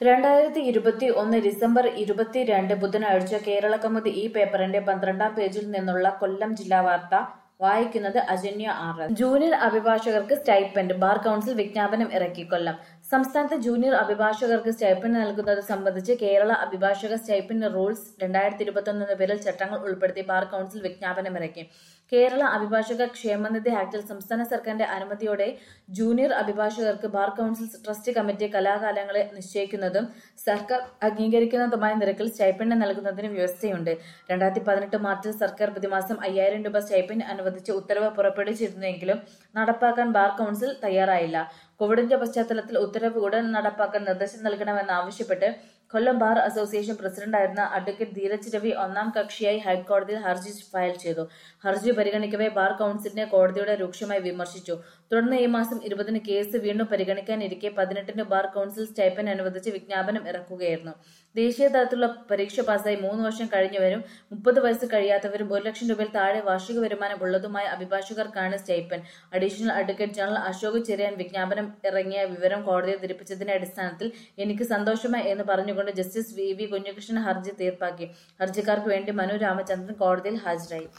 രണ്ടായിരത്തി ഇരുപത്തി ഒന്ന് ഡിസംബർ ഇരുപത്തിരണ്ട് ബുധനാഴ്ച കേരള കൗമുദി ഈ പേപ്പറിന്റെ പന്ത്രണ്ടാം പേജിൽ നിന്നുള്ള കൊല്ലം ജില്ലാ വാർത്ത വായിക്കുന്നത് അജന്യ ആർ എസ്. ജൂനിയർ അഭിഭാഷകർക്ക് സ്റ്റൈപ്പൻഡ് ബാർ കൌൺസിൽ വിജ്ഞാപനം ഇറക്കി കൊല്ലം സംസ്ഥാനത്ത് ജൂനിയർ അഭിഭാഷകർക്ക് സ്റ്റൈപ്പൻഡ് നൽകുന്നത് സംബന്ധിച്ച് കേരള അഭിഭാഷക സ്റ്റൈപ്പൻഡ് റൂൾസ് രണ്ടായിരത്തി ഇരുപത്തൊന്ന് എന്ന പേരിൽ ചട്ടങ്ങൾ ഉൾപ്പെടുത്തി ബാർ കൌൺസിൽ വിജ്ഞാപനം ഇറക്കി കേരള അഭിഭാഷക ക്ഷേമനിധി ആക്ടിൽ സംസ്ഥാന സർക്കാരിന്റെ അനുമതിയോടെ ജൂനിയർ അഭിഭാഷകർക്ക് ബാർ കൌൺസിൽ ട്രസ്റ്റ് കമ്മിറ്റി കലാകാലങ്ങളെ നിശ്ചയിക്കുന്നതും സർക്കാർ അംഗീകരിക്കുന്നതുമായ നിരക്കിൽ സ്റ്റൈപ്പൻഡ് നൽകുന്നതിന് വ്യവസ്ഥയുണ്ട് രണ്ടായിരത്തി പതിനെട്ട് മാർച്ചിൽ സർക്കാർ പ്രതിമാസം അയ്യായിരം രൂപ സ്റ്റൈപ്പൻഡ് അനുവദിച്ച് ഉത്തരവ് പുറപ്പെടുവിച്ചിരുന്നെങ്കിലും നടപ്പാക്കാൻ ബാർ കൌൺസിൽ തയ്യാറായില്ല കോവിഡിന്റെ പശ്ചാത്തലത്തിൽ ഉത്തരവ് ഉടൻ നടപ്പാക്കാൻ നിർദ്ദേശം നൽകണമെന്നാവശ്യപ്പെട്ട് കൊല്ലം ബാർ അസോസിയേഷൻ പ്രസിഡന്റായിരുന്ന അഡ്വക്കേറ്റ് ധീരജ് രവി ഒന്നാം കക്ഷിയായി ഹൈക്കോടതിയിൽ ഹർജി ഫയൽ ചെയ്തു ഹർജി പരിഗണിക്കവേ ബാർ കൌൺസിലിനെ കോടതിയുടെ രൂക്ഷമായി വിമർശിച്ചു തുടർന്ന് ഈ മാസം ഇരുപതിന് കേസ് വീണ്ടും പരിഗണിക്കാനിരിക്കെ പതിനെട്ടിന് ബാർ കൌൺസിൽ സ്റ്റൈപ്പൻ അനുവദിച്ച് വിജ്ഞാപനം ഇറക്കുകയായിരുന്നു ദേശീയ തലത്തിലുള്ള പരീക്ഷ പാസ്സായി മൂന്ന് വർഷം കഴിഞ്ഞവരും മുപ്പത് വയസ്സ് കഴിയാത്തവരും ഒരു ലക്ഷം രൂപയിൽ താഴെ വാർഷിക വരുമാനം ഉള്ളതുമായ അഭിഭാഷകർക്കാണ് stipend additional advocate general Ashok Cherian വിജ്ഞാപനം ഇറങ്ങിയ വിവരം കോടതിയെ ധരിപ്പിച്ചതിന്റെ അടിസ്ഥാനത്തിൽ എനിക്ക് സന്തോഷമായി എന്ന് പറഞ്ഞുകൊണ്ട് ജസ്റ്റിസ് വി വി കുഞ്ഞികൃഷ്ണൻ ഹർജി തീർപ്പാക്കി ഹർജിക്കാർക്ക് വേണ്ടി മനു രാമചന്ദ്രൻ കോടതിയിൽ ഹാജരായി